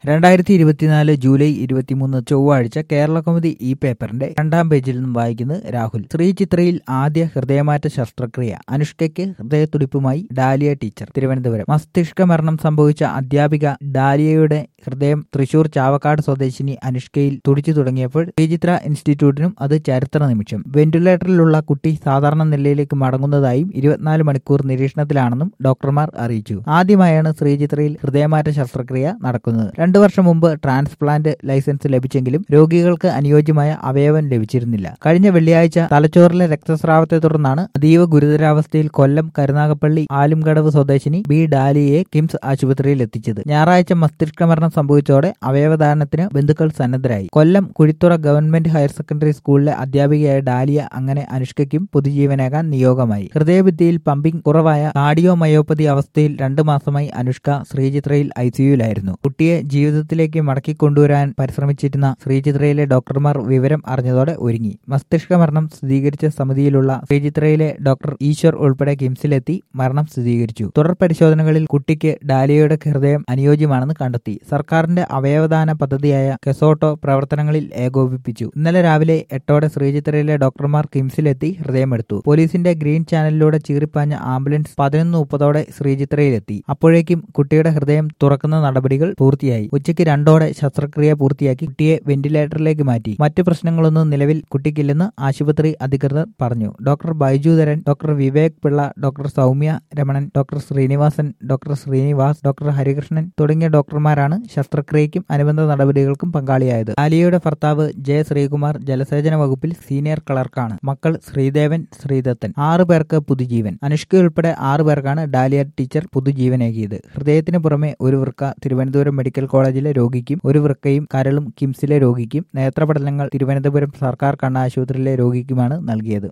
രണ്ടായിരത്തി ഇരുപത്തിനാല് ജൂലൈ ഇരുപത്തിമൂന്ന് ചൊവ്വാഴ്ച കേരള കൗമുദി ഈ പേപ്പറിന്റെ രണ്ടാം പേജിൽ നിന്നും വായിക്കുന്നത് രാഹുൽ ശ്രീ ചിത്രയിൽ ആദ്യ ഹൃദയമാറ്റ ശസ്ത്രക്രിയ അനുഷ്കയ്ക്ക് ഹൃദയത്തുടിപ്പുമായി ഡാലിയ ടീച്ചർ തിരുവനന്തപുരം മസ്തിഷ്ക മരണം സംഭവിച്ച അധ്യാപിക ഡാലിയയുടെ ഹൃദയം തൃശൂർ ചാവക്കാട് സ്വദേശിനി അനുഷ്കയിൽ തുടിച്ചു തുടങ്ങിയപ്പോൾ ശ്രീചിത്ര ഇൻസ്റ്റിറ്റ്യൂട്ടിനും അത് ചരിത്ര നിമിഷം വെന്റിലേറ്ററിലുള്ള കുട്ടി സാധാരണ നിലയിലേക്ക് മടങ്ങുന്നതായും ഇരുപത്തിനാല് മണിക്കൂർ നിരീക്ഷണത്തിലാണെന്നും ഡോക്ടർമാർ അറിയിച്ചു ആദ്യമായാണ് ശ്രീചിത്രയിൽ ഹൃദയമാറ്റ ശസ്ത്രക്രിയ നടക്കുന്നത് രണ്ടു വർഷം മുമ്പ് ട്രാൻസ്പ്ലാന്റ് ലൈസൻസ് ലഭിച്ചെങ്കിലും രോഗികൾക്ക് അനുയോജ്യമായ അവയവം ലഭിച്ചിരുന്നില്ല കഴിഞ്ഞ വെള്ളിയാഴ്ച തലച്ചോറിലെ രക്തസ്രാവത്തെ തുടർന്നാണ് അതീവ ഗുരുതരാവസ്ഥയിൽ കൊല്ലം കരുനാഗപ്പള്ളി ആലുംകടവ് സ്വദേശിനി ബി ഡാലിയെ കിംസ് ആശുപത്രിയിൽ എത്തിച്ചത് ഞായറാഴ്ച മസ്തിഷ്ക മരണം സംഭവിച്ചതോടെ അവയവദാനത്തിന് ബന്ധുക്കൾ സന്നദ്ധരായി Kollam Kuzhithura government higher secondary സ്കൂളിലെ അധ്യാപികയായ ഡാലിയ അങ്ങനെ അനുഷ്കയ്ക്കും പുതുജീവനേകാൻ നിയോഗമായി ഹൃദയഭിത്തിയിൽ പമ്പിംഗ് കുറവായ കാർഡിയോമയോപ്പതി അവസ്ഥയിൽ രണ്ടു മാസമായി അനുഷ്ക ശ്രീചിത്രയിൽ ഐസിയുലായിരുന്നു കുട്ടിയെ ജീവിതത്തിലേക്ക് മടക്കിക്കൊണ്ടുവരാൻ പരിശ്രമിച്ചിരുന്ന ശ്രീചിത്രയിലെ ഡോക്ടർമാർ വിവരം അറിഞ്ഞതോടെ ഒരുങ്ങി മസ്തിഷ്ക മരണം സ്ഥിരീകരിച്ച സമിതിയിലുള്ള ശ്രീചിത്രയിലെ ഡോക്ടർ ഈശ്വർ ഉൾപ്പെടെ കിംസിലെത്തി മരണം സ്ഥിരീകരിച്ചു തുടർ പരിശോധനകളിൽ കുട്ടിക്ക് ഡാലിയയുടെ ഹൃദയം അനുയോജ്യമാണെന്ന് കണ്ടെത്തി സർക്കാരിന്റെ അവയവദാന പദ്ധതിയായ കെസോട്ടോ പ്രവർത്തനങ്ങളിൽ ഏകോപിപ്പിച്ചു ഇന്നലെ രാവിലെ എട്ടോടെ ശ്രീചിത്രയിലെ ഡോക്ടർമാർ കിംസിലെത്തി ഹൃദയമെടുത്തു പോലീസിന്റെ ഗ്രീൻ ചാനലിലൂടെ ചീറിപ്പാഞ്ഞ ആംബുലൻസ് പതിനൊന്ന് മുപ്പതോടെ ശ്രീചിത്രയിലെത്തി അപ്പോഴേക്കും കുട്ടിയുടെ ഹൃദയം തുറക്കുന്ന നടപടികൾ പൂർത്തിയായി ഉച്ചയ്ക്ക് രണ്ടോടെ ശസ്ത്രക്രിയ പൂർത്തിയാക്കി കുട്ടിയെ വെന്റിലേറ്ററിലേക്ക് മാറ്റി മറ്റു പ്രശ്നങ്ങളൊന്നും നിലവിൽ കുട്ടിക്കില്ലെന്ന് ആശുപത്രി അധികൃതർ പറഞ്ഞു doctor Baijudharan doctor Vivek Pillai doctor Soumya Ramanan doctor Srinivasan doctor Srinivas doctor Harikrishnan തുടങ്ങിയ ഡോക്ടർമാരാണ് ശസ്ത്രക്രിയയ്ക്കും അനുബന്ധ നടപടികൾക്കും പങ്കാളിയായത് ആലിയയുടെ ഭർത്താവ് ജെ ശ്രീകുമാർ ജലസേചന വകുപ്പിൽ സീനിയർ ക്ലർക്കാണ് മക്കൾ ശ്രീദേവൻ ശ്രീദത്തൻ ആറു പേർക്ക് പുതുജീവൻ അനുഷ്ക ഉൾപ്പെടെ ആറു പേർക്കാണ് ഡാലിയ ടീച്ചർ പുതുജീവനേകിയത് ഹൃദയത്തിന് പുറമെ ഒരു വൃക്ക തിരുവനന്തപുരം മെഡിക്കൽ കോളേജിലെ രോഗിക്കും ഒരു വൃക്കയും കരളും കിംസിലെ രോഗിക്കും നേത്രപടലങ്ങൾ തിരുവനന്തപുരം സർക്കാർ കണ്ണാശുപത്രിയിലെ രോഗിക്കുമാണ് നൽകിയത്